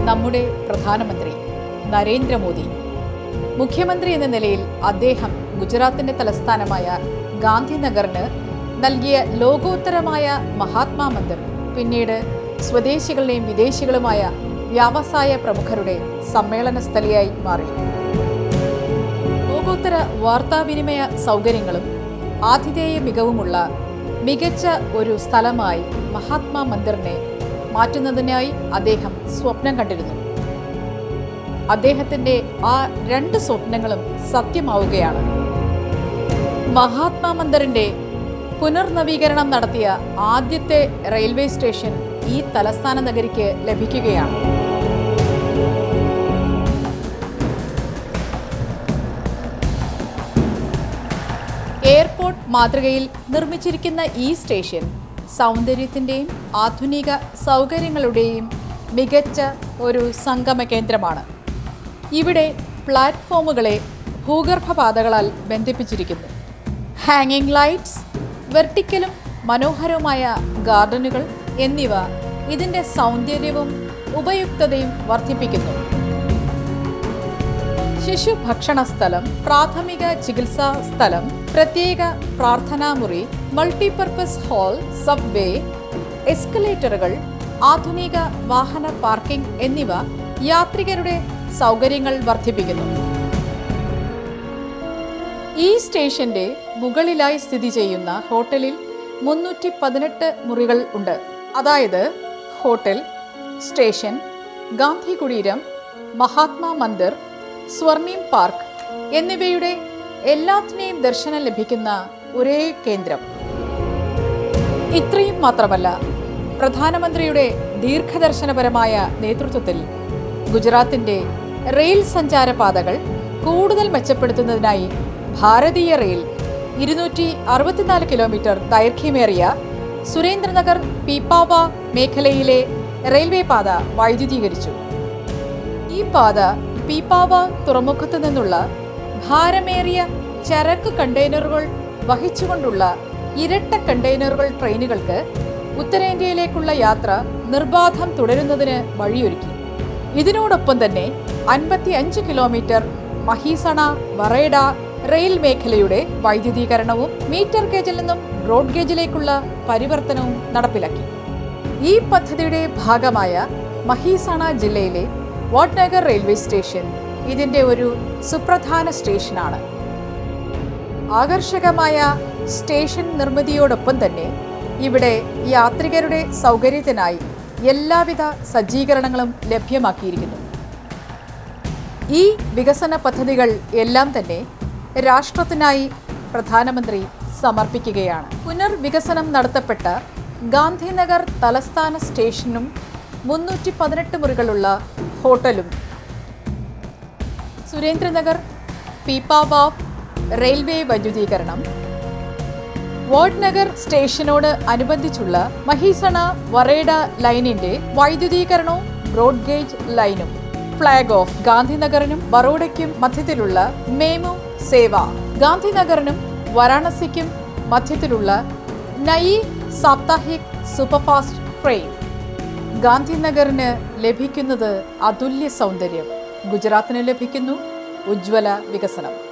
നമ്മുടെ പ്രധാനമന്ത്രി നരേന്ദ്രമോദി മുഖ്യമന്ത്രി എന്ന നിലയിൽ അദ്ദേഹം ഗുജറാത്തിന്റെ തലസ്ഥാനമായ ഗാന്ധിനഗറിന് നൽകിയ ലോകോത്തരമായ മഹാത്മാ മന്ദിർ പിന്നീട് സ്വദേശികളുടെയും വിദേശികളുമായ വ്യാവസായ പ്രമുഖരുടെ സമ്മേളന സ്ഥലിയായി മാറി ലോകോത്തര വാർത്താവിനിമയ സൗകര്യങ്ങളും ആതിഥേയ മികവുമുള്ള മികച്ച ഒരു സ്ഥലമായി മഹാത്മാ മന്ദിറിനെ മാറ്റുന്നതിനായി അദ്ദേഹം സ്വപ്നം കണ്ടിരുന്നു അദ്ദേഹത്തിന്റെ ആ രണ്ട് സ്വപ്നങ്ങളും സത്യമാവുകയാണ് മഹാത്മാ മന്ദിറിന്റെ പുനർനവീകരണം നടത്തിയ ആദ്യത്തെ റെയിൽവേ സ്റ്റേഷൻ ഈ തലസ്ഥാന നഗരിക്ക് ലഭിക്കുകയാണ് എയർപോർട്ട് മാതൃകയിൽ നിർമ്മിച്ചിരിക്കുന്ന ഈ സ്റ്റേഷൻ സൗന്ദര്യത്തിൻ്റെയും ആധുനിക സൗകര്യങ്ങളുടെയും മികച്ച ഒരു സംഗമ കേന്ദ്രമാണ് ഇവിടെ പ്ലാറ്റ്ഫോമുകളെ ഭൂഗർഭപാതകളാൽ ബന്ധിപ്പിച്ചിരിക്കുന്നു ഹാങ്ങിങ് ലൈറ്റ്സ് വെർട്ടിക്കലും മനോഹരവുമായ ഗാർഡനുകൾ എന്നിവ ഇതിൻ്റെ സൗന്ദര്യവും ഉപയുക്തതയും വർദ്ധിപ്പിക്കുന്നു ശിശു ഭക്ഷണ സ്ഥലം പ്രാഥമിക ചികിത്സാ സ്ഥലം പ്രത്യേക പ്രാർത്ഥനാമുറി മൾട്ടിപർപ്പസ് ഹാൾ സബ്വേ എസ്കലേറ്ററുകൾ ആധുനിക വാഹന പാർക്കിംഗ് എന്നിവ യാത്രികരുടെ സൗകര്യങ്ങൾ വർദ്ധിപ്പിക്കുന്നു ഈ സ്റ്റേഷന്റെ മുകളിലായി സ്ഥിതി ചെയ്യുന്ന ഹോട്ടലിൽ മുന്നൂറ്റി പതിനെട്ട് മുറികൾ ഉണ്ട് അതായത് ഹോട്ടൽ സ്റ്റേഷൻ ഗാന്ധി കുടീരം മഹാത്മാ മന്ദിർ സ്വർണീം പാർക്ക് എന്നിവയുടെ എല്ലാത്തിനെയും ദർശനം ലഭിക്കുന്ന ഒരേ കേന്ദ്രം ഇത്രയും മാത്രമല്ല പ്രധാനമന്ത്രിയുടെ ദീർഘദർശനപരമായ നേതൃത്വത്തിൽ ഗുജറാത്തിന്റെ റെയിൽ സഞ്ചാരപാതകൾ കൂടുതൽ മെച്ചപ്പെടുത്തുന്നതിനായി ഭാരതീയ റെയിൽ ഇരുന്നൂറ്റി അറുപത്തിനാല് കിലോമീറ്റർ ദൈർഘ്യമേറിയ സുരേന്ദ്രനഗർ പീപ്പാവ മേഖലയിലെ റെയിൽവേ പാത വൈദ്യുതീകരിച്ചു ഈ പാത പീപ്പാവ തുറമുഖത്തു നിന്നുള്ള ഭാരമേറിയ ചരക്ക് കണ്ടെയ്നറുകൾ വഹിച്ചുകൊണ്ടുള്ള ഇരട്ട കണ്ടെയ്നറുകൾ ട്രെയിനുകൾക്ക് ഉത്തരേന്ത്യയിലേക്കുള്ള യാത്ര നിർബാധം തുടരുന്നതിന് വഴിയൊരുക്കി ഇതിനോടൊപ്പം തന്നെ അൻപത്തി അഞ്ച് കിലോമീറ്റർ മഹീസണ വറേഡ റെയിൽ മേഖലയുടെ വൈദ്യുതീകരണവും മീറ്റർ ഗേജിൽ നിന്നും ബ്രോഡ് ഗേജിലേക്കുള്ള പരിവർത്തനവും നടപ്പിലാക്കി ഈ പദ്ധതിയുടെ ഭാഗമായ മഹീസണ ജില്ലയിലെ വാട്നഗർ റെയിൽവേ സ്റ്റേഷൻ ഇതിന്റെ ഒരു സുപ്രധാന സ്റ്റേഷനാണ് ആകർഷകമായ സ്റ്റേഷൻ നിർമ്മിതിയോടൊപ്പം തന്നെ ഇവിടെ യാത്രികരുടെ സൗകര്യത്തിനായി എല്ലാവിധ സജ്ജീകരണങ്ങളും ലഭ്യമാക്കിയിരിക്കുന്നു ഈ വികസന പദ്ധതികൾ എല്ലാം തന്നെ രാഷ്ട്രത്തിനായി പ്രധാനമന്ത്രി സമർപ്പിക്കുകയാണ് പുനർവികസനം നടത്തപ്പെട്ട ഗാന്ധിനഗർ തലസ്ഥാന സ്റ്റേഷനും മുന്നൂറ്റി പതിനെട്ട് മുറികളുള്ള ഹോട്ടലും സുരേന്ദ്രനഗർ പീപ്പാവാവ് റെയിൽവേ വൈദ്യുതീകരണം വാഡ്നഗർ സ്റ്റേഷനോട് അനുബന്ധിച്ചുള്ള മഹീസണ വറേഡ ലൈനിന്റെ വൈദ്യുതീകരണവും ബ്രോഡ് ഗേജ് ലൈനും ഫ്ലാഗ് ഓഫ് ഗാന്ധിനഗറിനും ബറോഡയ്ക്കും മധ്യത്തിലുള്ള മേമു സേവ ഗാന്ധിനഗറിനും വാരാണസിക്കും മധ്യത്തിലുള്ള നയി സാപ്താഹിക് സൂപ്പർഫാസ്റ്റ് ട്രെയിൻ ഗാന്ധിനഗറിന് ലഭിക്കുന്നത് അതുല്യ സൗന്ദര്യം ഗുജറാത്തിന് ലഭിക്കുന്നു ഉജ്ജ്വല വികസനം